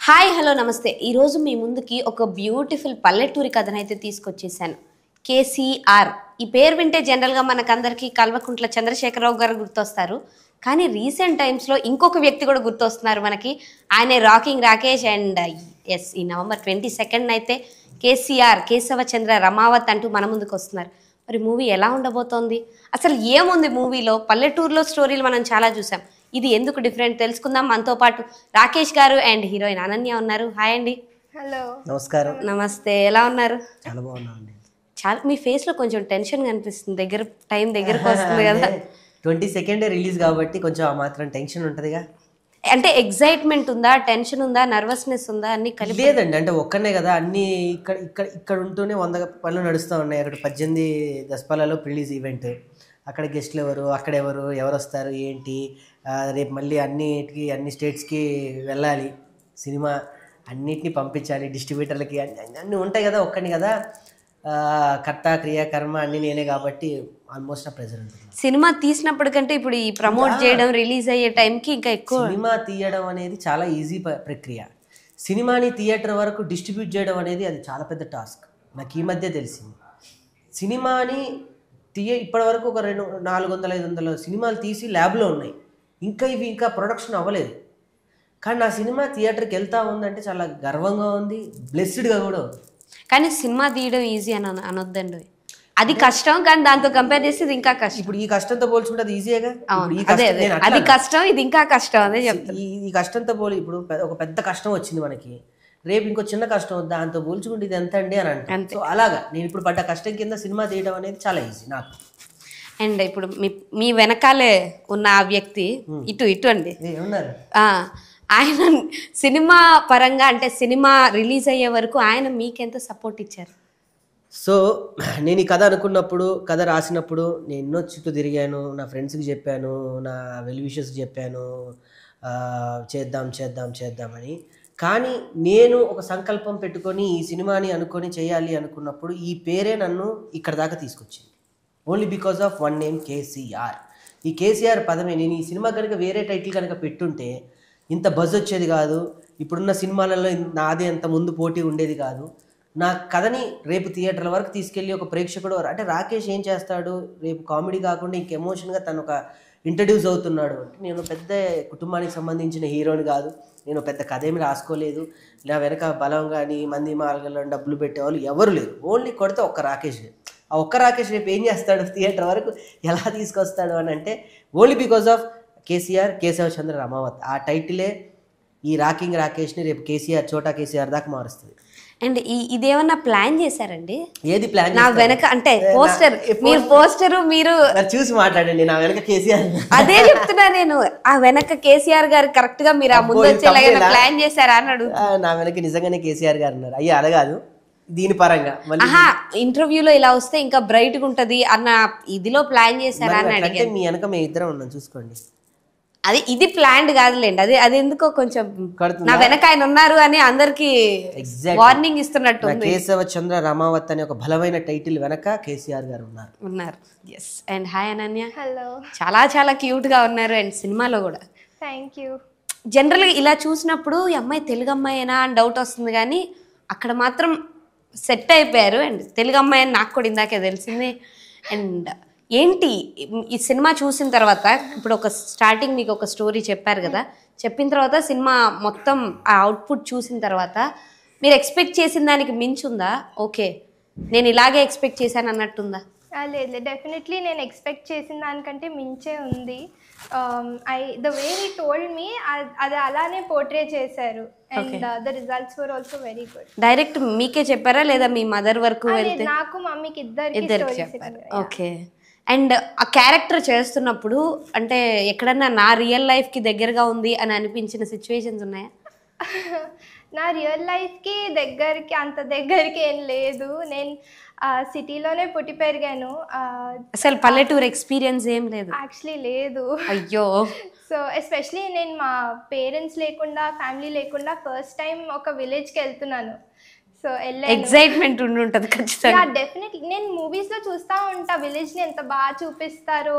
Hi hello నమస్తే ఈరోజు మీ ముందుకి ఒక బ్యూటిఫుల్ పల్లెటూరి కథనైతే తీసుకొచ్చేసాను కేసీఆర్ ఈ పేరు వింటే జనరల్గా మనకందరికీ కల్వకుంట్ల చంద్రశేఖరరావు గారు గుర్తొస్తారు కానీ రీసెంట్ టైమ్స్లో ఇంకొక వ్యక్తి కూడా గుర్తొస్తున్నారు మనకి ఆయనే రాకింగ్ రాకేష్ అండ్ ఎస్ ఈ నవంబర్ ట్వంటీ సెకండ్ అయితే కేసీఆర్ కేశవచంద్ర రమావత్ అంటూ మన ముందుకు వస్తున్నారు మరి మూవీ ఎలా ఉండబోతోంది అసలు ఏముంది మూవీలో పల్లెటూరులో స్టోరీలు మనం చాలా చూసాం ఇది ఎందుకు డిఫరెంట్ తెలుసుకుందాం మనతో పాటు రాకేష్ గారు అండ్ హీరోయిన్ అనన్య ఉన్నారు హాయ్ అండి హలో నమస్కారం నమస్తే ఎలా ఉన్నారు చాలా బాగున్నామండి చాలా మీ ఫేస్ లో కొంచెం టెన్షన్ కనిపిస్తుంది దగ్గర టైం దగ్గరకు వస్తుంది కదా ట్వంటీ సెకండ్ రిలీజ్ కాబట్టి కొంచెం ఆ మాత్రం టెన్షన్ ఉంటదిగా అంటే ఎగ్జైట్మెంట్ ఉందా టెన్షన్ ఉందా నర్వస్నెస్ ఉందా అన్ని కలిపి లేదండి అంటే ఒక్కనే కదా అన్ని ఇక్కడ ఇక్కడ ఇక్కడ ఉంటూనే వంద పనులు నడుస్తూ ఉన్నాయి అక్కడ పద్దెనిమిది దసపాలలో రిలీజ్ ఈవెంట్ అక్కడ గెస్ట్లు ఎవరు అక్కడ ఎవరు ఎవరు వస్తారు ఏంటి ఆ, రేపు మళ్ళీ అన్నిటికి అన్ని స్టేట్స్కి వెళ్ళాలి సినిమా అన్నిటిని పంపించాలి డిస్ట్రిబ్యూటర్లకి అన్ని అన్నీ ఉంటాయి కదా ఒక్కని కదా ఆ, కర్త క్రియ కర్మ అన్నీ నేనే కాబట్టి ఆల్మోస్ట్ నా ప్రెజర్ ఉంటుంది సినిమా తీసినప్పటికంటే ఇప్పుడు ఈ ప్రమోట్ చేయడం రిలీజ్ అయ్యే టైంకి ఇంకా ఎక్కువ సినిమా తీయడం అనేది చాలా ఈజీ ప- ప్రక్రియ సినిమాని థియేటర్ వరకు డిస్ట్రిబ్యూట్ చేయడం అనేది అది చాలా పెద్ద టాస్క్ నాకు ఈ మధ్య తెలిసింది సినిమాని తీయ ఇప్పటి వరకు ఒక రెండు నాలుగు వందల ఐదు వందల సినిమాలు తీసి ల్యాబ్లో ఉన్నాయి ఇంకా ఇవి ఇంకా ప్రొడక్షన్ అవ్వలేదు కానీ నా సినిమా థియేటర్కి వెళ్తా ఉందంటే చాలా గర్వంగా ఉంది బ్లెస్డ్గా కూడా ఉంది కానీ సినిమా తీయడం ఈజీ అని అన- అనొద్దండి అది కష్టం కానీ దాంతో కంపేర్ చేస్తే ఇది ఇంకా కష్టం ఇప్పుడు ఈ కష్టంతో పోల్చుకుంటే అది ఈజీగా అవును ఈ అదే కష్టం అదే నేను అట్లా అది కష్టం ఇది ఇంకా కష్టం అదే చెప్తాను ఈ ఈ కష్టంతో పోలి ఇప్పుడు పె- ఒక పెద్ద కష్టం వచ్చింది మనకి రేపు ఇంకో చిన్న కష్టం వద్దా దాంతో పోల్చుకుంటే ఇది ఎంత అండి అని అంటాను సో అలాగా నేను ఇప్పుడు పడ్డ కష్టం కింద సినిమా తీయడం అనేది చాలా ఈజీ నాకు అండ్ ఇప్పుడు మీ మీ వెనకాలే ఉన్న ఆ వ్యక్తి ఇటు ఇటు అండి ఏ, ఏమన్నారు ఆ, ఆయన సినిమా పరంగా అంటే సినిమా రిలీజ్ అయ్యే వరకు ఆయన మీకెంత సపోర్ట్ ఇచ్చారు సో నేను ఈ కథ అనుకున్నప్పుడు కథ రాసినప్పుడు నేను ఎన్నో చుట్టూ తిరిగాను నా ఫ్రెండ్స్కి చెప్పాను నా వెల్ విషెస్కి చెప్పాను ఆ, చేద్దాం చేద్దాం చేద్దామని కానీ నేను ఒక సంకల్పం పెట్టుకొని ఈ సినిమాని అనుకొని చేయాలి అనుకున్నప్పుడు ఈ పేరే నన్ను ఇక్కడ దాకా తీసుకొచ్చింది only because of one name KCR ఈ కేసీఆర్ పదమే నేను ఈ సినిమా కనుక వేరే టైటిల్ కనుక పెట్టుంటే ఇంత బజ్ వచ్చేది కాదు ఇప్పుడున్న సినిమాలలో ఇన్- నాదే అంత ముందు పోటీ ఉండేది కాదు నా కథని రేపు థియేటర్ల వరకు తీసుకెళ్ళి ఒక ప్రేక్షకుడు అంటే రాకేష్ ఏం చేస్తాడు రేపు కామెడీ కాకుండా ఇంక ఎమోషన్గా తను ఒక ఇంట్రడ్యూస్ అవుతున్నాడు అంటే నేను పెద్ద కుటుంబానికి సంబంధించిన హీరోని కాదు నేను పెద్ద కథ ఏమి రాసుకోలేదు ఇలా వెనక బలం కానీ మంది మార్గంలో డబ్బులు పెట్టేవాళ్ళు ఎవరు లేరు ఓన్లీ కొడితే ఒక్క రాకేష్ ఆ ఒక్క రాకేష్ రేపు ఏం చేస్తాడు థియేటర్ వరకు ఎలా తీసుకొస్తాడు అని అంటే only because of KCR Keshava Chandra Ramavath ఆ టైటిలే ఈ రాకింగ్ రాకేష్ని రేపు కేసీఆర్ చోటా కేసీఆర్ దాకా మారుస్తుంది అండ్ ఈ ఇదేమన్నా ప్లాన్ చేశారండి ఏది ప్లాన్ నా వెనక అంటే పోస్టర్ మీరు పోస్టర్ మీరు చూసి మాట్లాడండి నా వెనక కేసీఆర్ అదే చెప్తున్నా నేను ఆ వెనక కేసీఆర్ గారు కరెక్ట్ గా మీరు ఆ ముందు అబ్బో, ఇది వచ్చేలాగా తప్పేలా? ప్లాన్ చేశారా అని అడుగు ఆ, నా వెనక నిజంగానే కేసీఆర్ గారు ఉన్నారు అయ్యా అడగాదు దీని పరంగా మళ్ళీ ఆహా ఇంటర్వ్యూలో ఇలా వస్తే ఇంకా బ్రైట్ గా ఉంటది అన్న ఇదిలో ప్లాన్ చేశారా అని అంటే అడిగాను మీ వెనక మేము ఇద్దరం ఉన్నాం చూసుకోండి అది ఇది ప్లాన్డ్ కాదులేండి అది అది ఎందుకో కొంచెం కడుతుందా? నా వెనక ఆయన ఉన్నారు అని అందరికి ఎగ్జాక్ట్ వార్నింగ్ ఇస్తున్నట్టు నా కేశవ చంద్ర రమావత్ అనే ఒక బలమైన టైటిల్ వెనక కేసీఆర్ గారు ఉన్నారు ఉన్నారు yes and hi Ananya hello చాలా చాలా క్యూట్ గా ఉన్నారు అండ్ సినిమాలో కూడా థ్యాంక్ యూ జనరల్గా ఇలా చూసినప్పుడు ఈ అమ్మాయి తెలుగు అమ్మాయినా అని డౌట్ వస్తుంది కానీ అక్కడ మాత్రం సెట్ అయిపోయారు అండ్ తెలుగు అమ్మాయి అని నాకు కూడా ఇందాకే తెలిసింది అండ్ ఏంటి ఈ సినిమా చూసిన తర్వాత ఇప్పుడు ఒక స్టార్టింగ్ మీకు ఒక స్టోరీ చెప్పారు కదా చెప్పిన తర్వాత సినిమా మొత్తం ఆ అవుట్పుట్ చూసిన తర్వాత మీరు ఎక్స్పెక్ట్ చేసిన దానికి మించుందా ఓకే నేను ఇలాగే ఎక్స్పెక్ట్ చేశాను అన్నట్టుందా ఆ, లేదు లేదు డెఫినెట్లీ నేను ఎక్స్పెక్ట్ చేసిన దానికంటే మించే ఉంది I the way he told me అది అలానే పోర్ట్రే చేశారు and the results were also very good direct మీకే చెప్పారా లేదా మీ మదర్ వరకు వెళ్తే నాకు మమ్మీకి ఇద్దరికి ఇద్దరికి స్టోరీస్ చెప్పారు ఓకే అండ్ ఆ క్యారెక్టర్ చేస్తున్నప్పుడు అంటే ఎక్కడన్నా నా రియల్ లైఫ్ కి దగ్గరగా ఉంది అని అనిపించిన సిచ్యువేషన్స్ ఉన్నాయా నా రియల్ లైఫ్కి దగ్గరికి అంత దగ్గరికి ఏం లేదు నేను సిటీలోనే పుట్టి పెరిగాను అసలు పల్లెటూరు ఎక్స్పీరియన్స్ ఏం లేదు యాక్చువల్లీ లేదు అయ్యో సో ఎస్పెషలీ నేను మా పేరెంట్స్ లేకుండా ఫ్యామిలీ లేకుండా ఫస్ట్ టైం ఒక విలేజ్కి వెళ్తున్నాను సో వెళ్ళాను ఎగ్జైట్మెంట్ ఉండి ఉంటుంది ఖచ్చితంగా డెఫినెట్లీ నేను మూవీస్ లో చూస్తూ ఉంటా విలేజ్ ని ఎంత బాగా చూపిస్తారు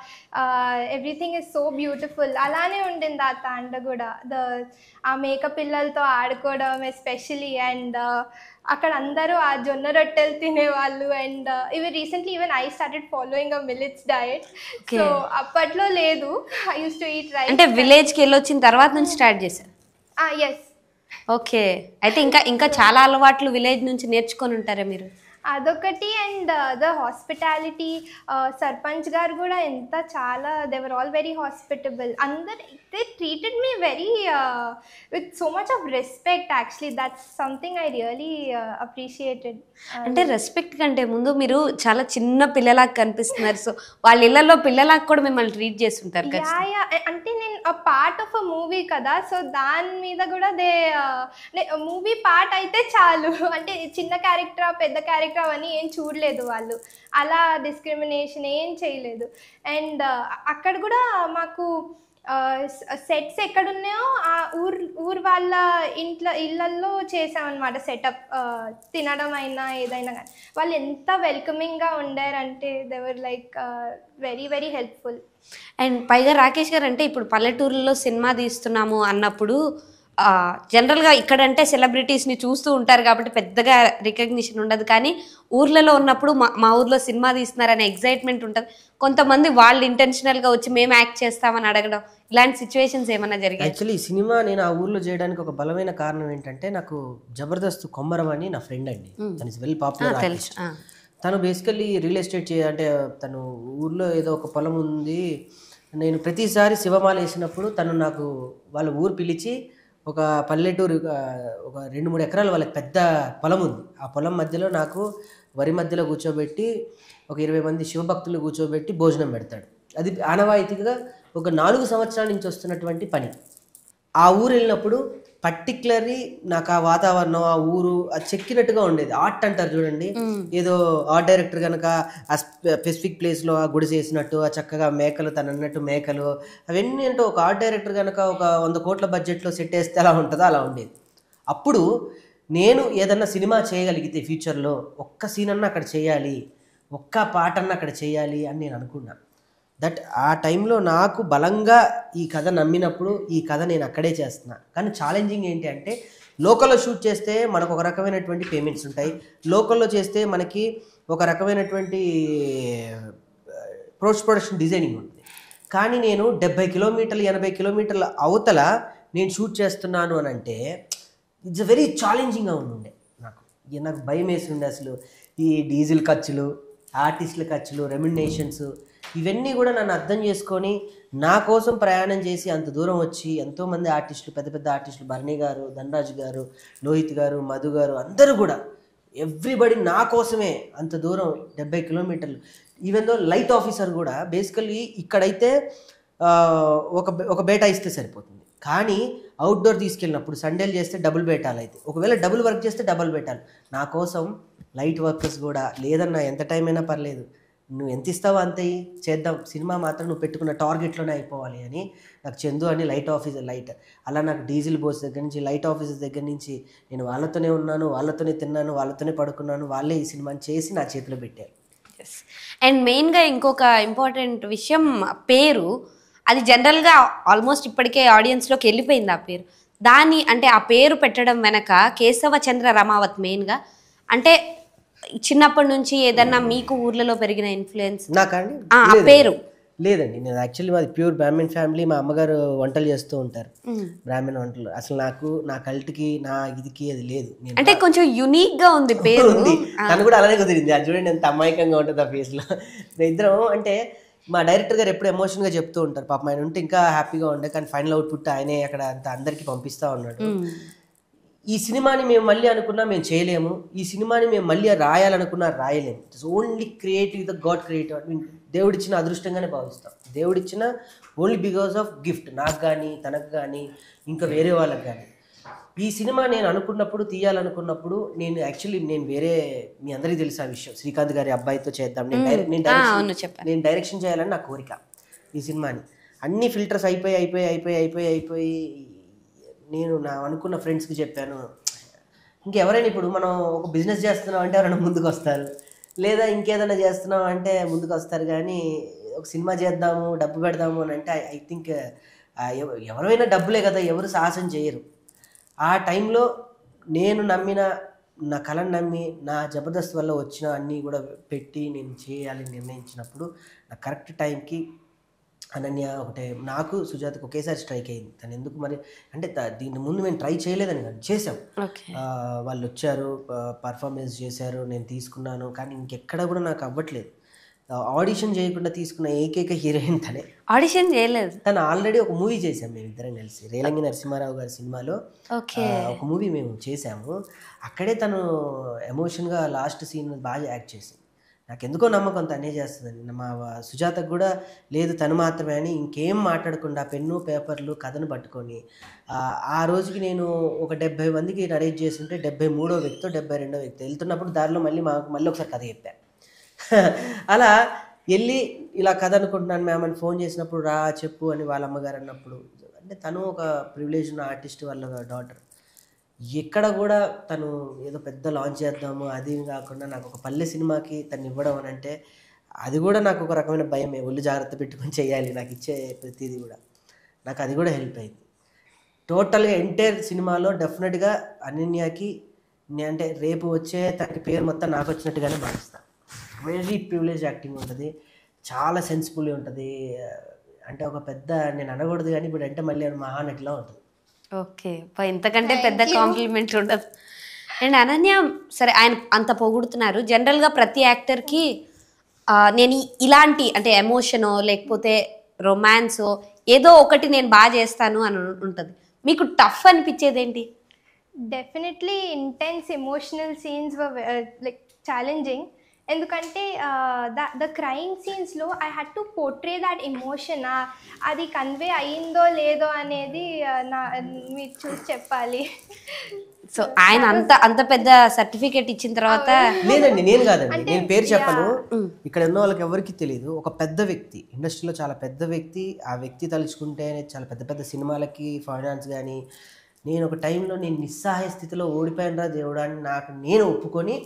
ఎవ్రీథింగ్ ఇస్ సో బ్యూటిఫుల్ అలానే ఉండింది ఆ తాండ కూడా ద ఆ మేక పిల్లలతో ఆడుకోవడం ఎస్పెషలీ అండ్ అక్కడ అందరూ ఆ జొన్న రొట్టెలు తినేవాళ్ళు అండ్ ఇవి recently even I started following a millets diet Okay. So అప్పట్లో లేదు I use to eat rice అంటే విలేజ్కి వెళ్ళొచ్చిన తర్వాత నుంచి స్టార్ట్ చేశారు ఎస్ ఓకే అయితే ఇంకా ఇంకా చాలా అలవాట్లు విలేజ్ నుంచి నేర్చుకొని ఉంటారా మీరు అదొకటి అండ్ ద హాస్పిటాలిటీ సర్పంచ్ గారు కూడా ఎంత చాలా దేవర్ ఆల్ వెరీ హాస్పిటబుల్ అందరు they treated me very with so much of respect actually that's something I really appreciated అంటే రెస్పెక్ట్ కంటే ముందు మీరు చాలా చిన్న పిల్లలాగా కనిపిస్తున్నారు సో వాళ్ళ ఇళ్లలో పిల్లలాగా కూడా మిమ్మల్ని ట్రీట్ చేస్తుంటారు యా ఖచ్చితంగా యా అంటే నేను ఆ పార్ట్ ఆఫ్ అ మూవీ కదా సో దాని మీద కూడా దే మూవీ పార్ట్ అయితే చాలు అంటే చిన్న క్యారెక్టర్ పెద్ద క్యారెక్టర్ అవన్నీ ఏం చూడలేదు వాళ్ళు అలా డిస్క్రిమినేషన్ ఏం చేయలేదు అండ్ అక్కడ కూడా మాకు సెట్స్ ఎక్కడున్నాయో ఆ ఊర్ ఊరు వాళ్ళ ఇంట్లో ఇళ్ళల్లో చేసామన్నమాట సెటప్ తినడం అయినా ఏదైనా కానీ వాళ్ళు ఎంత వెల్కమింగ్గా ఉండారంటే they were like very very helpful and పైగా రాకేష్ గారు అంటే ఇప్పుడు పల్లెటూరులో సినిమా తీస్తున్నాము అన్నప్పుడు ఆ, జనరల్గా ఇక్కడంటే సెలబ్రిటీస్ని చూస్తూ ఉంటారు కాబట్టి పెద్దగా రికగ్నిషన్ ఉండదు కానీ ఊర్లలో ఉన్నప్పుడు మా మా ఊర్లో సినిమా తీస్తున్నారనే ఎగ్జైట్మెంట్ ఉంటుంది కొంతమంది వాళ్ళు ఇంటెన్షనల్గా వచ్చి మేము యాక్ట్ చేస్తామని అడగడం ఇలాంటి సిచ్యువేషన్స్ ఏమైనా జరిగాయి యాక్చువల్లీ ఈ సినిమా నేను ఆ ఊర్లో చేయడానికి ఒక బలమైన కారణం ఏంటంటే నాకు జబర్దస్త్ కొమ్మరం అని నా ఫ్రెండ్ అండి తను ఇస్ వెల్ పాపులర్ తెలుసు ఆ. తను బేసికల్లీ రియల్ ఎస్టేట్ చే అంటే తను ఊర్లో ఏదో ఒక పొలం ఉంది నేను ప్రతిసారి శివమాల వేసినప్పుడు తను నాకు వాళ్ళ ఊరు పిలిచి ఒక పల్లెటూరు ఆ, ఒక రెండు మూడు ఎకరాలు వాళ్ళకి పెద్ద పొలం ఉంది ఆ పొలం మధ్యలో నాకు వరి మధ్యలో కూర్చోబెట్టి ఒక ఇరవై మంది శివభక్తులు కూర్చోబెట్టి భోజనం పెడతాడు అది ఆనవాయితీగా ఒక నాలుగు సంవత్సరాల నుంచి వస్తున్నటువంటి పని ఆ ఊరు వెళ్ళినప్పుడు పర్టికులర్లీ నాకు ఆ వాతావరణం ఆ ఊరు అది చెక్కినట్టుగా ఉండేది ఆర్ట్ అంటారు చూడండి ఏదో ఆర్ట్ డైరెక్టర్ కనుక ఆ స్పెసిఫిక్ ప్లేస్లో ఆ గుడి చేసినట్టు ఆ చక్కగా మేకలు తను అన్నట్టు మేకలు అవన్నీ అంటే ఒక ఆర్ట్ డైరెక్టర్ కనుక ఒక వంద కోట్ల బడ్జెట్లో సెట్ వేస్తే ఎలా ఉంటుందో అలా ఉండేది అప్పుడు నేను ఏదన్నా సినిమా చేయగలిగితే ఫ్యూచర్లో ఒక్క సీన్ అన్నా అక్కడ చేయాలి ఒక్క పాట అన్నా అక్కడ చేయాలి అని నేను అనుకున్నా దట్ ఆ టైంలో నాకు బలంగా ఈ కథ నమ్మినప్పుడు ఈ కథ నేను అక్కడే చేస్తున్నా కానీ ఛాలెంజింగ్ ఏంటి అంటే లోకల్లో షూట్ చేస్తే మనకు ఒక రకమైనటువంటి పేమెంట్స్ ఉంటాయి లోకల్లో చేస్తే మనకి ఒక రకమైనటువంటి పోస్ట్ ప్రొడక్షన్ డిజైనింగ్ ఉంటుంది కానీ నేను డెబ్బై కిలోమీటర్లు ఎనభై కిలోమీటర్ల అవతల నేను షూట్ చేస్తున్నాను అని అంటే ఇట్స్ వెరీ ఛాలెంజింగ్గా ఉండే నాకు ఇక నాకు భయం వేసిండే అసలు ఈ డీజిల్ ఖర్చులు ఆర్టిస్టుల ఖర్చులు రెమ్యునేషన్స్ ఇవన్నీ కూడా నన్ను అర్థం చేసుకొని నా కోసం ప్రయాణం చేసి అంత దూరం వచ్చి ఎంతోమంది ఆర్టిస్టులు పెద్ద పెద్ద ఆర్టిస్టులు భరణి గారు ధనరాజు గారు లోహిత్ గారు మధు గారు అందరూ కూడా ఎవ్రీబడి నా కోసమే అంత దూరం డెబ్బై కిలోమీటర్లు ఈవెన్ దో లైట్ ఆఫీసర్ కూడా బేసికల్లీ ఇక్కడైతే ఆ, ఒక బే- ఒక బేటా ఇస్తే సరిపోతుంది కానీ అవుట్డోర్ తీసుకెళ్ళినప్పుడు సండేలు చేస్తే డబుల్ బేటాలు అయితే ఒకవేళ డబుల్ వర్క్ చేస్తే డబుల్ బేటాలు నా కోసం లైట్ వర్కర్స్ కూడా లేదన్నా ఎంత టైం అయినా పర్లేదు నువ్వు ఎంత ఇస్తావో అంత ఇయ్యి, చేద్దాం సినిమా మాత్రం నువ్వు పెట్టుకున్న టార్గెట్లోనే అయిపోవాలి అని నాకు చందు అని లైట్ ఆఫీసర్ లైట్ అలా నాకు డీజిల్ బోస్ దగ్గర నుంచి లైట్ ఆఫీసర్ దగ్గర నుంచి నేను వాళ్ళతోనే ఉన్నాను వాళ్ళతోనే తిన్నాను వాళ్ళతోనే పడుకున్నాను వాళ్ళే ఈ సినిమాని చేసి నా చేతిలో పెట్టారు అండ్ మెయిన్గా ఇంకొక ఇంపార్టెంట్ విషయం పేరు అది జనరల్గా ఆల్మోస్ట్ ఇప్పటికే ఆడియన్స్లోకి వెళ్ళిపోయింది ఆ పేరు దాని అంటే ఆ పేరు పెట్టడం వెనక కేశవ చంద్ర రమావత్ మెయిన్గా అంటే చిన్నప్పటి నుంచి ఏదన్నా మీకు ఊర్లలో పెరిగిన ఇన్ఫ్లుయెన్స్ నాకండి ఆ, ఆ లేదండి. పేరు. లేదండి నేను యాక్చువల్లీ మాది ప్యూర్ బ్రాహ్మణ్ ఫ్యామిలీ మా అమ్మగారు వంటలు చేస్తూ ఉంటారు బ్రాహ్మణ్ వంటలు అసలు నాకు నా కల్ట్కి నా ఇదికి అది లేదు నేను అంటే కొంచెం యునిక్ గా ఉంది పేరు ఉంది తను కూడా అలానే కుదిరింది అది చూడండి ఎంత అమాయకంగా ఉంటుంది ఆ ఫేస్ లో మేము ఇద్దరం అంటే మా డైరెక్టర్ గారు ఎప్పుడు ఎమోషన్ గా చెప్తూ ఉంటారు పాపం ఆయన ఉంటే ఇంకా హ్యాపీగా ఉండే కానీ ఫైనల్ అవుట్పుట్ ఆయనే అక్కడ అంత అందరికి పంపిస్తా ఉన్నాడు ఈ సినిమాని మేము మళ్ళీ అనుకున్నా మేము చేయలేము ఈ సినిమాని మేము మళ్ళీ రాయాలనుకున్నా రాయలేము it's only creative the god creative I mean దేవుడిచ్చిన అదృష్టంగానే భావిస్తాం దేవుడిచ్చిన ఓన్లీ బికాస్ ఆఫ్ గిఫ్ట్ నాకు కానీ తనకు కానీ ఇంకా వేరే వాళ్ళకి కానీ ఈ సినిమా నేను అనుకున్నప్పుడు తీయాలనుకున్నప్పుడు నేను యాక్చువల్లీ నేను వేరే మీ అందరికీ తెలుసు ఆ విషయం శ్రీకాంత్ గారి అబ్బాయితో చేద్దాం నేను డైరెక్ట్ నేను ఆ, డైరెక్షన్- అవును చెప్పాను నేను డైరెక్షన్ చేయాలని నా కోరిక ఈ సినిమాని అన్ని ఫిల్టర్స్ అయిపోయి అయిపోయి అయిపోయి అయిపోయి అయిపోయి నేను నా అనుకున్న ఫ్రెండ్స్కి చెప్పాను ఇంకెవరైనా ఇప్పుడు మనం ఒక బిజినెస్ చేస్తున్నాం అంటే ఎవరైనా ముందుకు వస్తారు లేదా ఇంకేదైనా చేస్తున్నాం అంటే ముందుకు వస్తారు కానీ ఒక సినిమా చేద్దాము డబ్బు పెడదాము అని అంటే ఐ థింక్ ఎవరైనా డబ్బులే కదా ఎవరు సాహసం చేయరు ఆ టైంలో నేను నమ్మిన నా కళను నమ్మి నా జబర్దస్త్ వల్ల వచ్చిన అన్నీ కూడా పెట్టి నేను చేయాలని నిర్ణయించినప్పుడు నా కరెక్ట్ టైంకి అనన్య ఒకటే నాకు సుజాతకు ఒకేసారి స్ట్రైక్ అయింది తను ఎందుకు మరి అంటే త- దీని ముందు మేము ట్రై చేయలేదని కాదు చేసాం ఓకే ఆ, వాళ్ళు వచ్చారు పర్ఫార్మెన్స్ చేశారు నేను తీసుకున్నాను కానీ ఇంకెక్కడ కూడా నాకు అవ్వట్లేదు ఆడిషన్ చేయకుండా తీసుకున్న ఏకైక హీరోయిన్ తనే ఆడిషన్ చేయలేదు తను ఆల్రెడీ ఒక మూవీ చేసాం మేము ఇద్దరం కలిసి రేలంగి నరసింహారావు గారి సినిమాలో ఓకే ఆ, ఒక మూవీ మేము చేసాము అక్కడే తను ఎమోషన్గా లాస్ట్ సీన్ బాగా యాక్ట్ చేసింది నాకు ఎందుకో నమ్మకం తనే చేస్తుందని మా వ- సుజాతకు కూడా లేదు తను మాత్రమే అని ఇంకేం మాట్లాడకుండా పెన్ను పేపర్లు కథను పట్టుకొని ఆ, ఆ రోజుకి నేను ఒక డెబ్బై మందికి నరేట్ చేస్తుంటే డెబ్బై మూడో వ్యక్తితో డెబ్బై రెండో వ్యక్తి వెళ్తున్నప్పుడు దారిలో మళ్ళీ మాకు మళ్ళీ ఒకసారి కథ చెప్పాను అలా వెళ్ళి ఇలా కథ అనుకుంటున్నాను మ్యామ్ అని ఫోన్ చేసినప్పుడు రా చెప్పు అని వాళ్ళ అమ్మగారు అన్నప్పుడు అంటే తను ఒక ప్రివిలేజ్ ఉన్న ఆర్టిస్ట్ వాళ్ళ డాటర్ ఎక్కడ కూడా తను ఏదో పెద్ద లాంచ్ చేద్దాము అది ఇది కాకుండా నాకు ఒక పల్లె సినిమాకి తను ఇవ్వడం అని అంటే అది కూడా నాకు ఒక రకమైన భయమే ఒళ్ళు జాగ్రత్త పెట్టుకొని చేయాలి నాకు ఇచ్చే ప్రతిదీ కూడా నాకు అది కూడా హెల్ప్ అయింది టోటల్గా ఎంటైర్ సినిమాలో డెఫినెట్గా అనన్యకి నే- అంటే రేపు వచ్చే తనకి పేరు మొత్తం నాకు వచ్చినట్టుగానే భావిస్తాను వెరీ ప్రివిలేజ్ యాక్టింగ్ ఉంటుంది చాలా సెన్సిబుల్ ఉంటుంది అంటే ఒక పెద్ద నేను అనకూడదు కానీ ఇప్పుడు అంటే మళ్ళీ అది మహానటిలా ఉంటుంది ఓకే అబ్బా, ఇంతకంటే పెద్ద కాంప్లిమెంట్ ఉండదు అండ్ అనన్య సరే ఆయన అంత పొగుడుతున్నారు జనరల్గా ప్రతి యాక్టర్కి నేను ఈ- ఇలాంటి అంటే ఎమోషనో లేకపోతే రొమాన్సో ఏదో ఒకటి నేను బాగా చేస్తాను అని ఉంటుంది మీకు టఫ్ అనిపించేది ఏంటి definitely intense emotional scenes like challenging ఎందుకంటే ద ద క్రైమ్ సీన్స్లో I had to portray that emotion అది కన్వే అయ్యిందో లేదో అనేది uh, నా మీరు చూసి చెప్పాలి సో ఆయన అంత అంత పెద్ద సర్టిఫికేట్ ఇచ్చిన తర్వాత లేదండి నేను కాదండి నేను పేరు చెప్పను ఇక్కడ ఉన్న వాళ్ళకి ఎవరికి తెలియదు ఒక పెద్ద వ్యక్తి ఇండస్ట్రీలో చాలా పెద్ద వ్యక్తి ఆ వ్యక్తి తలుచుకుంటే చాలా పెద్ద పెద్ద సినిమాలకి ఫైనాన్స్ కానీ నేను ఒక టైంలో నేను నిస్సహాయ స్థితిలో ఓడిపోయినరా దేవుడా అని నాకు నేను ఒప్పుకొని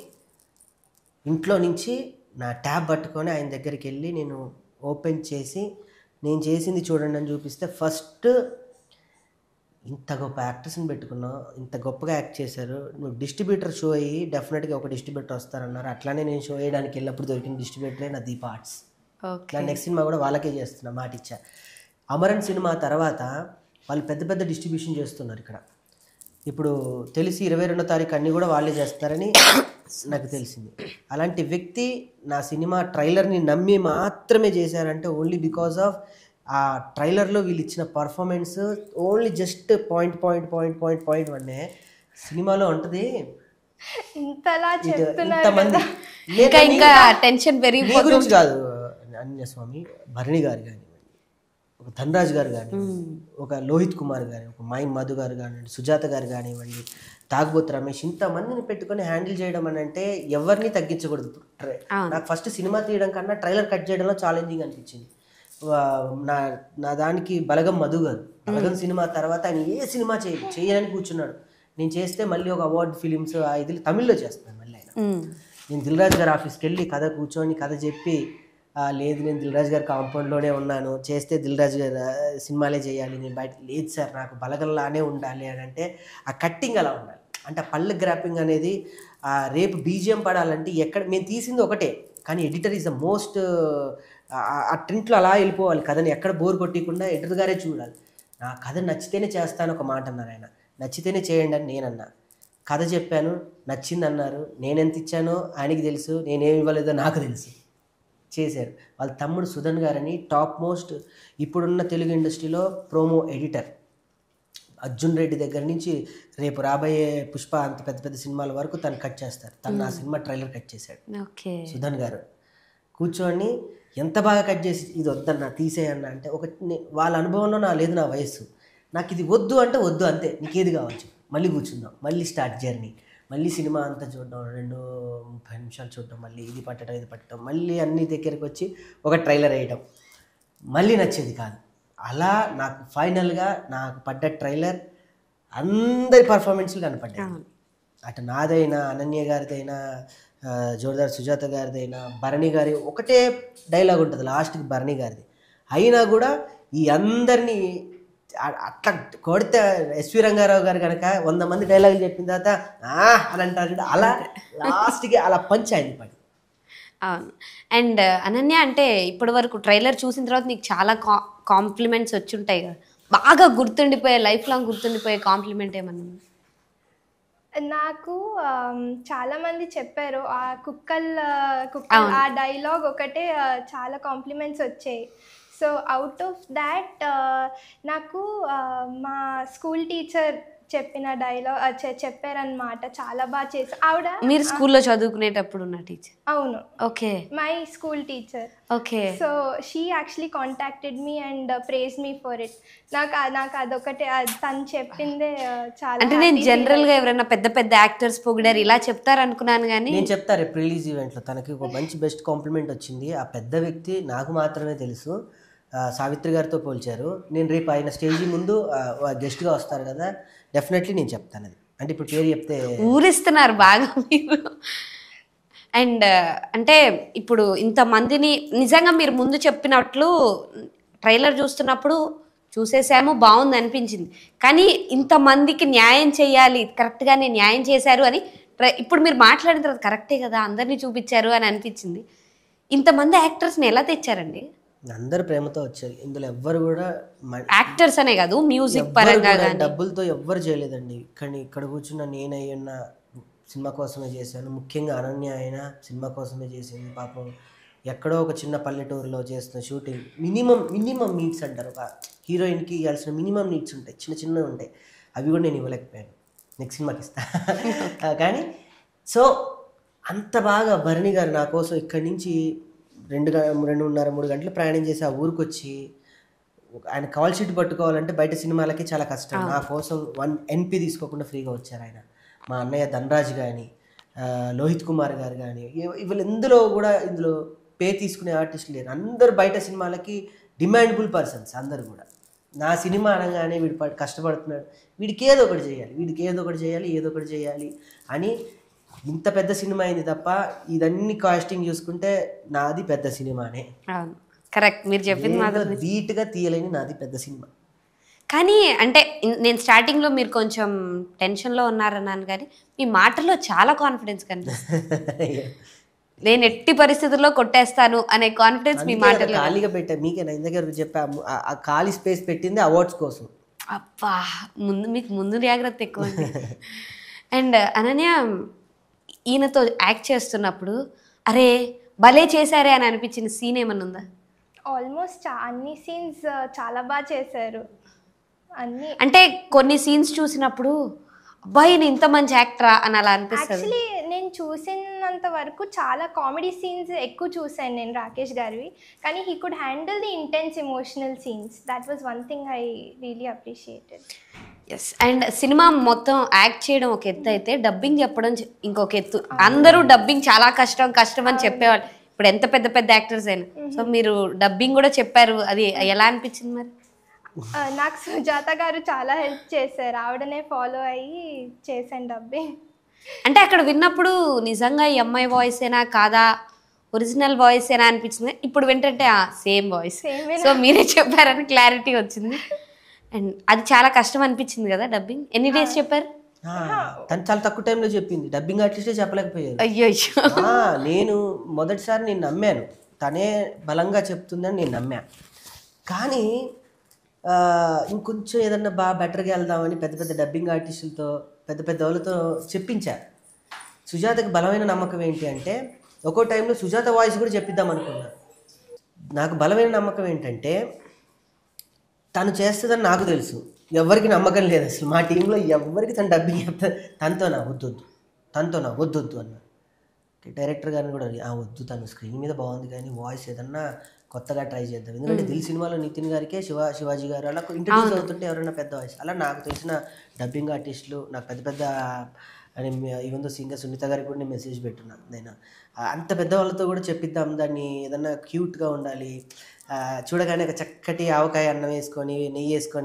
ఇంట్లో నుంచి నా ట్యాబ్ పట్టుకొని ఆయన దగ్గరికి వెళ్ళి నేను ఓపెన్ చేసి నేను చేసింది చూడండి అని చూపిస్తే ఫస్ట్ ఇంత గొప్ప యాక్టర్స్ని పెట్టుకున్నావు ఇంత గొప్పగా యాక్ట్ చేశారు నువ్వు డిస్ట్రిబ్యూటర్ షో అయ్యి డెఫినెట్గా ఒక డిస్ట్రిబ్యూటర్ వస్తారన్నారు అట్లానే నేను షో వేయడానికి వెళ్ళినప్పుడు దొరికిన డిస్ట్రిబ్యూటరే నా దీప ఆర్ట్స్ ఓకే నా నెక్స్ట్ సినిమా కూడా వాళ్ళకే చేస్తున్నా మాట ఇచ్చా అమరన్ సినిమా తర్వాత వాళ్ళు పెద్ద పెద్ద డిస్ట్రిబ్యూషన్ చేస్తున్నారు ఇక్కడ ఇప్పుడు తెలిసి ఇరవై రెండో తారీఖు అన్నీ కూడా వాళ్ళే చేస్తారని నాకు తెలిసింది అలాంటి వ్యక్తి నా సినిమా ట్రైలర్ని నమ్మి మాత్రమే చేశారంటే ఓన్లీ బికాస్ ఆఫ్ ఆ ట్రైలర్లో వీళ్ళు ఇచ్చిన performance only just point point point point point వన్నే సినిమాలో ఉంటుంది ఇంతలా ఇది చెప్తున్నారు ఇంతమంది ఇంకా ఇంకా టెన్షన్ మీ పెరిగిపోతుంది గురించి కాదు అన్య స్వామి భరణి గారు కానివ్వండి ఒక ధనరాజ్ గారు కానివ్వండి ఒక లోహిత్ కుమార్ గారు ఒక మైన్ మధు గారు కానివ్వండి సుజాత గారు కానివ్వండి తాగుబోతు రమేష్ ఇంతమందిని పెట్టుకొని హ్యాండిల్ చేయడం అని అంటే ఎవరిని తగ్గించకూడదు ఇప్పుడు ట్రై- నాకు ఫస్ట్ సినిమా తీయడం కన్నా ట్రైలర్ కట్ చేయడంలో ఛాలెంజింగ్ అనిపించింది వా- నా నా దానికి బలగం మధు గారు బలగం సినిమా తర్వాత ఆయన ఏ సినిమా చేయ చేయని కూర్చున్నాడు నేను చేస్తే మళ్ళీ ఒక అవార్డ్ ఫిలిమ్స్ ఇది తమిళ్లో చేస్తాను మళ్ళీ ఆయన మ్మ్. నేను దిల్రాజ్ గారి ఆఫీస్కి వెళ్ళి కథ కూర్చొని కథ చెప్పి "ఆ, లేదు నేను దిల్రాజ్ గారి కాంపౌండ్లోనే ఉన్నాను చేస్తే దిల్రాజ్ గారు ఆ, సినిమాలే చేయాలి నేను బయట లేదు సార్ నాకు బలగల్లానే ఉండాలి అని అంటే ఆ కట్టింగ్ అలా ఉండాలి అంటే ఆ పళ్ళ గ్రాపింగ్ అనేది ఆ రేపు బీజిఎం పడాలంటే ఎక్కడ మేము తీసింది ఒకటే కానీ ఎడిటర్ ఈజ్ ద మోస్ట్ ఆ ట్రింట్లో అలా వెళ్ళిపోవాలి కథని ఎక్కడ బోర్ కొట్టకుండా ఎడిటర్ గారే చూడాలి నా కథ నచ్చితేనే చేస్తాను ఒక మాట అన్నారు ఆయన నచ్చితేనే చేయండి అని నేనన్నా కథ చెప్పాను నచ్చింది అన్నారు నేనెంత ఇచ్చానో ఆయనకి తెలుసు నేనేమి ఇవ్వలేదో నాకు తెలుసు చేశారు వాళ్ళ తమ్ముడు సుధన్ గారని టాప్ మోస్ట్ ఇప్పుడున్న తెలుగు ఇండస్ట్రీలో ప్రోమో ఎడిటర్ అర్జున్ రెడ్డి దగ్గర నుంచి రేపు రాబోయే పుష్ప అంత పెద్ద పెద్ద సినిమాల వరకు తను కట్ చేస్తారు తను నా సినిమా ట్రైలర్ కట్ చేశాడు ఓకే సుధన్ గారు కూర్చొని ఎంత బాగా కట్ చేసి ఇది వద్దన్న తీసేయన్న అంటే ఒక నే- వాళ్ళ అనుభవంలో నా లేదు నా వయస్సు నాకు ఇది వద్దు అంటే వద్దు అంతే నీకు ఏది కావచ్చు మళ్ళీ కూర్చుందాం మళ్ళీ స్టార్ట్ జర్నీ మళ్ళీ సినిమా అంతా చూడడం రెండు ముప్పై నిమిషాలు చూడడం మళ్ళీ ఇది పట్టడం ఇది పట్టడం మళ్ళీ అన్ని దగ్గరికి వచ్చి ఒక ట్రైలర్ వేయడం మళ్ళీ నచ్చేది కాదు అలా నాకు ఫైనల్గా నాకు పడ్డ ట్రైలర్ అందరి పర్ఫార్మెన్స్లు కనపడ్డాయి అటు నాదైనా అనన్య గారిదైనా ఆ, జోర్దార్ సుజాత గారిదైనా భరణి గారి ఒకటే డైలాగ్ ఉంటుంది లాస్ట్కి భరణి గారిది అయినా కూడా ఈ అందరినీ అ- అట్లా కొడితే ఎస్వి రంగారావు గారు కనుక వంద మంది డైలాగులు చెప్పిన తర్వాత "ఆ" అని అంటారు చూడు, అలా లాస్ట్కి అలా పంచ్ అయింది పడి అవును అండ్ అనన్య అంటే ఇప్పటి వరకు ట్రైలర్ చూసిన తర్వాత నీకు చాలా కా కాంప్లిమెంట్స్ వచ్చి ఉంటాయి కదా బాగా గుర్తుండిపోయే లైఫ్ లాంగ్ గుర్తుండిపోయే కాంప్లిమెంట్ ఏమన్నా ఉందా? నాకు ఆమ్, చాలా మంది చెప్పారు ఆ కుక్కల్ ఆ, కుక్కల్ ఆ డైలాగ్ ఒకటే ఆ, చాలా కాంప్లిమెంట్స్ వచ్చాయి సో అవుట్ ఆఫ్ దాట్ నాకు ఆ, మా స్కూల్ టీచర్ చెప్పిన డైలాగ్ చెప్పారనమాట చాలా బాగా చేసి ఆవిడ మీరు స్కూల్లో చదువుకునేటప్పుడు ఉన్న టీచర్ అవును okay my school teacher okay so she actually contacted me and praise me for it నాకు ఆ- నాకు అదొకటే అది తను చెప్పిందే ఆ, చాలా అంటే నేను happy feel జనరల్ గా ఎవరైనా పెద్ద పెద్ద యాక్టర్స్ పొగిడారు ఇలా చెప్తారు అనుకున్నాను కానీ నేను చెప్తా రేపు రిలీజ్ ఈవెంట్లో తనకి ఒక మంచి బెస్ట్ కాంప్లిమెంట్ వచ్చింది ఆ పెద్ద వ్యక్తి నాకు మాత్రమే తెలుసు ఆ, సావిత్రి గారితో పోల్చారు నేను రేపు ఆయన స్టేజీ ముందు గెస్ట్గా వస్తారు కదా డెఫినెట్లీ నేను చెప్తాను అది అంటే ఇప్పుడు పేరు చెప్తే ఊరిస్తున్నారు బాగా మీరు అండ్ అంటే ఇప్పుడు ఇంతమందిని నిజంగా మీరు ముందు చెప్పినట్లు ట్రైలర్ చూస్తున్నప్పుడు చూసేసాము బాగుంది అనిపించింది కానీ ఇంతమందికి న్యాయం చేయాలి కరెక్ట్గానే న్యాయం చేశారు అని ట్రై- ఇప్పుడు మీరు మాట్లాడిన తర్వాత కరెక్టే కదా అందరినీ చూపించారు అని అనిపించింది ఇంతమంది యాక్టర్స్ని ఎలా తెచ్చారండి అందరు ప్రేమతో వచ్చారు ఇందులో ఎవ్వరు కూడా మ- యాక్టర్స్ అనే కాదు మ్యూజిక్ ఎవ్వరు పరంగా కూడా కానీ డబ్బులతో ఎవ్వరు చేయలేదండి కానీ ఇక్కడ కూర్చున్న నేనై ఉన్న సినిమా కోసమే చేశాను ముఖ్యంగా అనన్య అయినా సినిమా కోసమే చేసింది పాపం ఎక్కడో ఒక చిన్న పల్లెటూరులో చేస్తున్న షూటింగ్ మినిమం మినిమం నీడ్స్ అంటారు ఒక హీరోయిన్కి ఇవ్వాల్సిన మినిమం నీడ్స్ ఉంటాయి చిన్న చిన్నవి ఉంటాయి అవి కూడా నేను ఇవ్వలేకపోయాను నెక్స్ట్ సినిమాకి ఇస్తా ఆ, కానీ సో అంత బాగా భరణి గారు నా కోసం ఇక్కడి నుంచి రెండు గ- రెండున్నర మూడు గంటలు ప్రయాణం చేసి ఆ ఊరికి వచ్చి ఒక- ఆయన కాల్ షీట్ పట్టుకోవాలంటే బయట సినిమాలకి చాలా కష్టం నా కోసం వన్ ఎన్పి తీసుకోకుండా ఫ్రీగా వచ్చారు ఆయన మా అన్నయ్య ధనరాజ్ కానీ లోహిత్ కుమార్ గారు కానీ వీళ్ళు ఎందులో కూడా ఇందులో పే తీసుకునే ఆర్టిస్టులు లేరు అందరు బయట సినిమాలకి డిమాండబుల్ పర్సన్స్ అందరు కూడా నా సినిమా అనగానే వీడు ప- కష్టపడుతున్నాడు వీడికి ఏదో ఒకటి చేయాలి వీడికి ఏదో ఒకటి చేయాలి ఏదో ఒకటి చేయాలి అని ఇంత పెద్ద సినిమా అయింది తప్ప ఇదన్నీ కాస్టింగ్ చూసుకుంటే నాది పెద్ద సినిమానే అవును కరెక్ట్ మీరు చెప్పింది మాత్రం ఏదో ధీటుగా తీయలేని నాది పెద్ద సినిమా కానీ అంటే ఇన్- నేను స్టార్టింగ్లో మీరు కొంచెం టెన్షన్లో ఉన్నారన్నాను కానీ మీ మాటల్లో చాలా కాన్ఫిడెన్స్ కనిపిస్తుంది నేను ఎట్టి పరిస్థితుల్లో కొట్టేస్తాను అనే కాన్ఫిడెన్స్ మీ అందుకే మాటల్లో అలా ఖాళీగా పెట్టా మీకే నా ఇందాక చెప్పా ఆ- ఆ ఖాళీ స్పేస్ పెట్టింది అవార్డ్స్ కోసం అబ్బా ముందు మీకు ముందు జాగ్రత్త ఎక్కువ అండ్ అనన్య ఈయనతో యాక్ట్ చేస్తున్నప్పుడు అరే భలే చేశారే అని అనిపించిన సీన్ ఏమన్నా ఉందా ఆల్మోస్ట్ అన్ని సీన్స్ చాలా బాగా చేశారు అన్ని అంటే కొన్ని సీన్స్ చూసినప్పుడు అబ్బాయి ఈయన ఇంత మంచి యాక్టరా అని అలా అనిపిస్తుంది యాక్చువల్లీ నేను చూసినంత వరకు చాలా కామెడీ సీన్స్ ఎక్కువ చూసాను నేను రాకేష్ గారివి కానీ he could handle the intense emotional scenes that was one thing I really appreciated yes and సినిమా మొత్తం యాక్ట్ చేయడం ఒక ఎత్తు అయితే డబ్బింగ్ చెప్పడం చె- ఇంకొక ఎత్తు అందరూ డబ్బింగ్ చాలా కష్టం కష్టం అని చెప్పేవాళ్ళు ఇప్పుడు ఎంత పెద్ద పెద్ద యాక్టర్స్ అయినా సో మీరు డబ్బింగ్ కూడా చెప్పారు అది ఎలా అనిపించింది మరి నాకు సుజాత గారు చాలా హెల్ప్ చేశారు ఆవిడనే ఫాలో అయ్యి చేశాను డబ్బింగ్ అంటే అక్కడ విన్నప్పుడు నిజంగా ఈ అమ్మాయి వాయిస్ ఏనా కాదా ఒరిజినల్ వాయిస్ ఏనా అనిపించింది ఇప్పుడు వింటుంటే సేమ్ వాయిస్ Same సో మీరే చెప్పారని క్లారిటీ వచ్చింది అండ్ అది చాలా కష్టం అనిపించింది కదా డబ్బింగ్ ఎన్ని డేస్ చెప్పారు ఆ, తను చాలా తక్కువ టైంలో చెప్పింది డబ్బింగ్ ఆర్టిస్టే చెప్పలేకపోయారు అయ్యో అయ్యో ఆ, నేను మొదటిసారి నేను నమ్మాను తనే బలంగా చెప్తుందని నేను నమ్మా కానీ ఆ, ఇంకొంచెం ఏదన్నా బాగా బెటర్గా వెళ్దామని పెద్ద పెద్ద డబ్బింగ్ ఆర్టిస్టులతో పెద్ద పెద్ద వాళ్ళతో చెప్పించా సుజాతకి బలమైన నమ్మకం ఏంటి అంటే ఒక్కో టైంలో సుజాత వాయిస్ కూడా చెప్పిద్దాం అనుకున్నా నాకు బలమైన నమ్మకం ఏంటంటే తను చేస్తుందని నాకు తెలుసు ఎవరికి నమ్మకం లేదు అసలు మా టీంలో ఎవరికి తను డబ్బింగ్ చెప్తా తనతో నా వద్దొద్దు తనతో నా వద్దొద్దు అన్న డైరెక్టర్ గారిని కూడా అడిగి, "ఆ, వద్దు తను స్క్రీన్ మీద బాగుంది కానీ వాయిస్ ఏదన్నా కొత్తగా ట్రై చేద్దాం ఎందుకంటే దిల్ సినిమాలో నితిన్ గారికే శివ శివాజీ గారు అలా ఇంట్రడ్యూస్ అవుతుంటే ఎవరైనా పెద్ద వాయిస్ అలా నాకు తెలిసిన డబ్బింగ్ ఆర్టిస్టులు నాకు పెద్ద పెద్ద అని ఈవెన్ దో సింగర్ సునీత గారికి కూడా నేను మెసేజ్ పెట్టున్నా నేను ఆ, అంత పెద్ద వాళ్ళతో కూడా చెప్పిద్దాం దాన్ని ఏదన్నా క్యూట్గా ఉండాలి ఆ, చూడగానే ఒక చక్కటి ఆవకాయ అన్నం వేసుకొని నెయ్యి వేసుకొని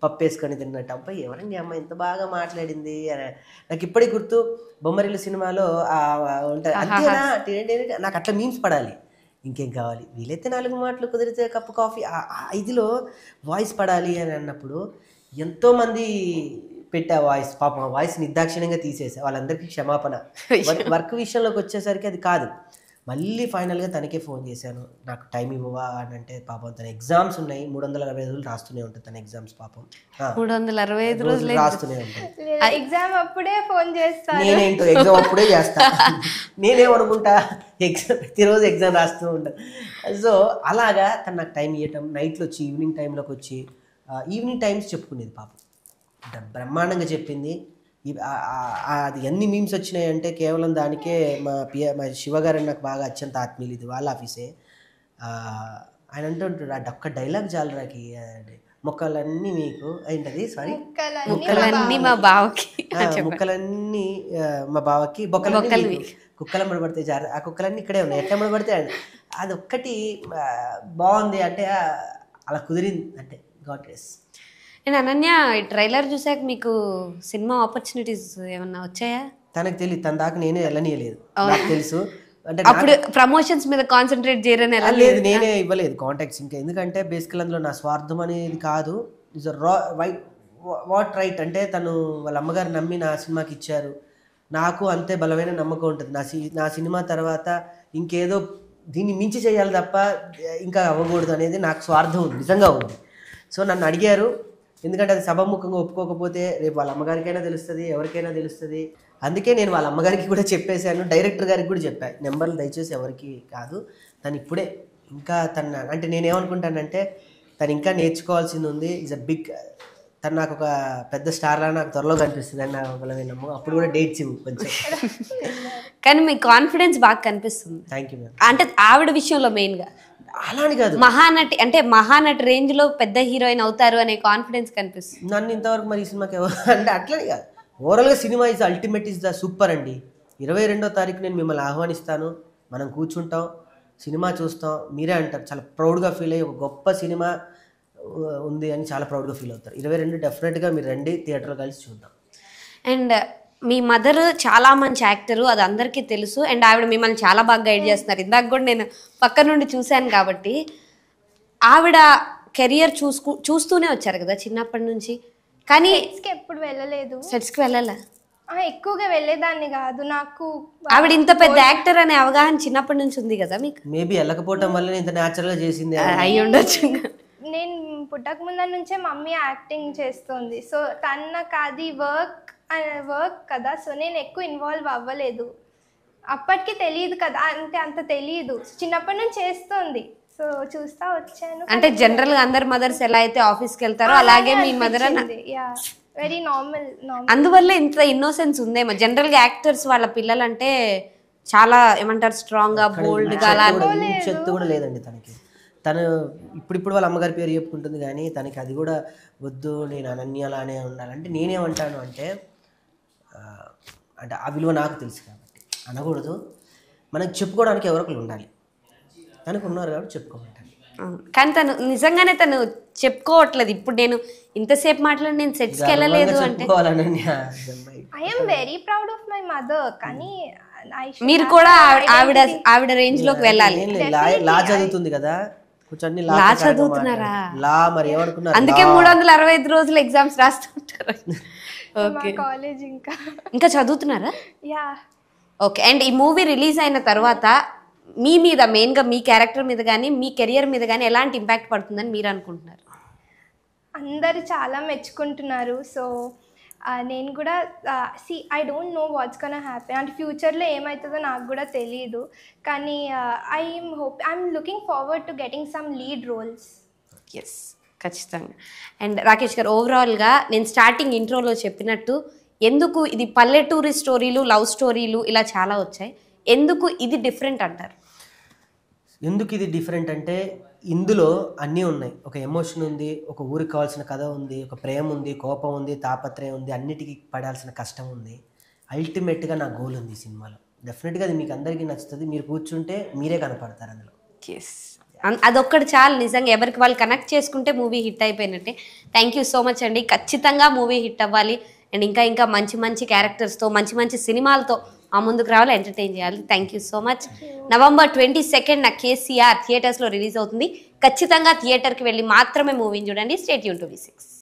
పప్పు వేసుకొని తిన్నట్టు అబ్బాయి ఎవరండి అమ్మాయి ఇంత బాగా మాట్లాడింది అని నాకు ఇప్పటికి గుర్తు బొమ్మరిల్లు సినిమాలో ఆ ఉంటుంది అంతేనా టే- టే- నాకు అట్లా మీమ్స్ పడాలి ఇంకేం కావాలి వీలైతే నాలుగు మాటలు కుదిరితే కప్పు కాఫీ ఆ ఆ ఇదిలో వాయిస్ పడాలి అని అన్నప్పుడు ఎంతోమంది పెట్టా వాయిస్ పాపం ఆ వాయిస్ నిర్దాక్షిణ్యంగా తీసేసా వాళ్ళందరికీ క్షమాపణ వర్క్ వర్క్ విషయంలోకి వచ్చేసరికి అది కాదు మళ్ళీ ఫైనల్గా తనకే ఫోన్ చేశాను నాకు టైం ఇవ్వవా అని అంటే పాపం తన ఎగ్జామ్స్ ఉన్నాయి మూడు వందల అరవై రోజులు రాస్తూనే ఉంటుంది తన ఎగ్జామ్స్ పాపం ఆ, మూడు వందల అరవై ఐదు రోజులు రోజులు రాస్తూనే ఉంటుంది ఎగ్జామ్ అప్పుడే ఫోన్ చేస్తారు నేనేంటో ఎగ్జామ్ అప్పుడే చేస్తా నేనేమనుకుంటా ఎగ్జామ్ ప్రతిరోజు ఎగ్జామ్ రాస్తూ ఉంటాను సో అలాగా తను నాకు టైం ఇవ్వటం నైట్లో వచ్చి ఈవినింగ్ టైంలోకి వచ్చి ఈవినింగ్ టైమ్స్ చెప్పుకునేది పాపం బ్ర- బ్రహ్మాండంగా చెప్పింది ఈ- ఆ- ఆ- ఆ- అది ఎన్ని మీమ్స్ వచ్చినాయంటే కేవలం దానికే మా పియ మా శివగారు నాకు బాగా అత్యంత ఆత్మీయులు ఇది వాళ్ళ ఆఫీసే ఆ, ఆయన అంటుంటాడు ఆ ఒక్క డైలాగ్ చాలరాకి అంటే మొక్కలన్నీ మీకు ఏంటది సారీ ముక్కలన్నీ ముక్కలన్నీ మా బావకి ఆ, ముక్కలన్నీ ఆ, మా బావకి బొక్కలన్నీ బొక్కలు మీకు. కుక్కలు ముడబడితే జార ఆ కుక్కలన్నీ ఇక్కడే ఉన్నాయి ఎట్లా ముడబడితే అది ఒక్కటి ఆ, బాగుంది అంటే ఆ, అలా కుదిరింది అంటే గాడ్ గ్రేస్ నేను అనన్య ట్రైలర్ చూసాక మీకు సినిమా ఆపర్చునిటీస్ ఏమన్నా వచ్చాయా తనకు తెలియదు తన దాకా నేనే వెళ్ళనీయలేదు నాకు తెలుసు అంటే నాకు- అప్పుడు ప్రమోషన్స్ మీద కాన్సన్ట్రేట్ చేయరని ఎలా ఆ, లేదు నేనే ఇవ్వలేదు కాంటాక్ట్స్ ఇంకా ఎందుకంటే బేసికల్ అందులో నా స్వార్థం అనేది కాదు ఇస్ రా వై వాట్ రైట్ అంటే తను వాళ్ళ అమ్మగారు నమ్మి నా సినిమాకి ఇచ్చారు నాకు అంతే బలమైన నమ్మకం ఉంటుంది నా సి నా సినిమా తర్వాత ఇంకేదో దీన్ని మించి చేయాలి తప్ప ఇంకా అవ్వకూడదు అనేది నాకు స్వార్థం ఉంది నిజంగా ఉంది సో నన్ను అడిగారు ఎందుకంటే అది సభముఖంగా ఒప్పుకోకపోతే రేపు వాళ్ళ అమ్మగారికైనా తెలుస్తుంది ఎవరికైనా తెలుస్తుంది అందుకే నేను వాళ్ళ అమ్మగారికి కూడా చెప్పేశాను డైరెక్టర్ గారికి కూడా చెప్పాను నెంబర్లు దయచేసి ఎవరికి కాదు తను ఇప్పుడే ఇంకా తన అంటే నేనేమనుకుంటానంటే తను ఇంకా నేర్చుకోవాల్సింది ఉంది ఇస్ అ బిగ్ తను నాకు ఒక పెద్ద స్టార్ లా నాకు త్వరలో కనిపిస్తుంది అని నా బలమైన నమ్మకం అప్పుడు కూడా డేట్స్ ఇవ్వు కొంచెం కానీ మీ కాన్ఫిడెన్స్ బాగా కనిపిస్తుంది థ్యాంక్ యూ మ్యామ్ అంటే ఆవిడ విషయంలో మెయిన్ గా అలా అని కాదు మహానటి అంటే మహానటి రేంజ్ లో పెద్ద హీరోయిన్ అవుతారు అనే కాన్ఫిడెన్స్ కనిపిస్తుంది నన్ను ఇంతవరకు మరి ఈ సినిమాకి ఎవరు అంటే అట్లనే కాదు ఓవరాల్గా సినిమా is ultimate is the super అండి ఇరవై రెండో తారీఖు నేను మిమ్మల్ని ఆహ్వానిస్తాను మనం కూర్చుంటాం సినిమా చూస్తాం మీరే అంటారు చాలా ప్రౌడ్గా ఫీల్ అయ్యి ఒక గొప్ప సినిమా ఉ, ఉంది అని చాలా ప్రౌడ్గా ఫీల్ అవుతారు ఇరవై రెండు డెఫినెట్గా మీరు రండి థియేటర్లో కలిసి చూద్దాం అండ్ మీ మదర్ చాలా మంచి యాక్టరు అది అందరికీ తెలుసు అండ్ ఆవిడ మిమ్మల్ని చాలా బాగా గైడ్ చేస్తున్నారు ఇందాక కూడా నేను పక్క నుండి చూశాను కాబట్టి ఆవిడ కెరియర్ చూసుకు చూస్తూనే వచ్చారు కదా చిన్నప్పటి నుంచి కానీ కి ఎప్పుడు వెళ్ళలేదు సెట్స్కి వెళ్ళాలా ఆ, ఎక్కువగా వెళ్ళేదాన్ని కాదు నాకు ఆవిడ ఇంత పెద్ద యాక్టర్ అనే అవగాహన చిన్నప్పటి నుంచి ఉంది కదా మీకు మేబీ వెళ్ళకపోవటం వల్ల ఇంత న్యాచురల్గా చేసింది అని. అయి ఉండొచ్చు నేను పుట్టక ముందర నుంచే మమ్మీ యాక్టింగ్ చేస్తుంది సో తను నాకు అది వర్క్ వర్క్ కదా సో నేను ఎక్కువ ఇన్వాల్వ్ అవ్వలేదు అప్పటికి తెలియదు కదా అంటే అంత తెలియదు చిన్నప్పటి నుంచి చేస్తుంది సో చూస్తా వచ్చాను అంటే జనరల్ గా అందరు మదర్స్ ఎలా అయితే ఆఫీస్కి వెళ్తారో అలాగే మీ మదర్ అన్న యా వెరీ నార్మల్ నార్మల్ అందువల్ల ఇంత ఇన్నోసెన్స్ ఉందేమో జనరల్ గా యాక్టర్స్ వాళ్ళ పిల్లలంటే చాలా ఏమంటారు స్ట్రాంగ్ గా బోల్డ్ గా అలా చెత్త కూడా- ఈ చెత్త కూడా లేదండి తనకి తను ఇప్పుడిప్పుడు వాళ్ళ అమ్మగారి పేరు చెప్పుకుంటుంది కానీ తనకి అది కూడా వద్దు నేను అనన్యలానే ఉండాలంటే నేనేమంటాను అంటే ఆ, అంటే ఆ విలువ నాకు తెలుసు కాబట్టి అనకూడదు మనకి చెప్పుకోవడానికి ఎవరొకరు ఉండాలి తనకు ఉన్నారు కాబట్టి చెప్పుకోమంటాను అవును. కానీ తను నిజంగానే తను చెప్పుకోవట్లేదు ఇప్పుడు నేను ఇంతసేపు మాట్లాడి నేను సెట్స్కి వెళ్ళలేదు అంటే చెప్పుకోవాలని ఆ అమ్మాయి I'm very proud of my mother కానీ I should మీరు have కూడా some ఆవిడ- ఆవిడ identity. ఆవిడ రేంజ్ లోకి వెళ్ళాలి ఏం లేదు, లా లా చదువుతుంది కదా కొంచెం అన్ని లా లా ప్రకారంగా చదువుతున్నారా? మాట్లాడు. లా మరి ఏమనుకున్నారు అందుకే మూడు వందల అరవై ఐదు రోజులు ఎగ్జామ్స్ రాస్తుంటారు మా కాలేజ్ ఇంకా ఇంకా చదువుతున్నారా యా ఓకే అండ్ ఈ మూవీ రిలీజ్ అయిన తర్వాత మీ మీద మెయిన్గా మీ క్యారెక్టర్ మీద కానీ మీ కెరియర్ మీద కానీ ఎలాంటి ఇంపాక్ట్ పడుతుందని మీరు అనుకుంటున్నారు అందరు చాలా మెచ్చుకుంటున్నారు సో నేను కూడా see I don't know what's gonna happen అంటే ఫ్యూచర్లో ఏమవుతుందో నాకు కూడా తెలియదు కానీ I'm hope I'm looking forward to getting some lead roles yes ఖచ్చితంగా అండ్ రాకేష్ గారు ఓవరాల్గా నేను స్టార్టింగ్ ఇంట్రోలో చెప్పినట్టు ఎందుకు ఇది పల్లెటూరి స్టోరీలు లవ్ స్టోరీలు ఇలా చాలా వచ్చాయి ఎందుకు ఇది డిఫరెంట్ అంటారు ఎందుకు ఇది డిఫరెంట్ అంటే ఇందులో అన్నీ ఉన్నాయి ఒక ఎమోషన్ ఉంది ఒక ఊరికి కావాల్సిన కథ ఉంది ఒక ప్రేమ ఉంది కోపం ఉంది తాపత్రయం ఉంది అన్నిటికీ పడాల్సిన కష్టం ఉంది అల్టిమేట్గా నా గోల్ ఉంది ఈ సినిమాలో డెఫినెట్గా అది మీకు అందరికీ నచ్చుతుంది మీరు కూర్చుంటే మీరే కనపడతారు అందులో ఎస్ అన్- అదొక్కటి చాలు నిజంగా ఎవరికి వాళ్ళు కనెక్ట్ చేసుకుంటే మూవీ హిట్ అయిపోయినట్టే థ్యాంక్ యూ సో మచ్ అండి ఖచ్చితంగా మూవీ హిట్ అవ్వాలి అండ్ ఇంకా ఇంకా మంచి మంచి క్యారెక్టర్స్తో మంచి మంచి సినిమాలతో ఆ ముందుకు రావాలి ఎంటర్టైన్ చేయాలి thank you so much November twenty second నా కేసీఆర్ థియేటర్స్లో రిలీజ్ అవుతుంది ఖచ్చితంగా థియేటర్కి వెళ్ళి మాత్రమే మూవీని చూడండి స్టేట్ యూన్ టు వి సిక్స్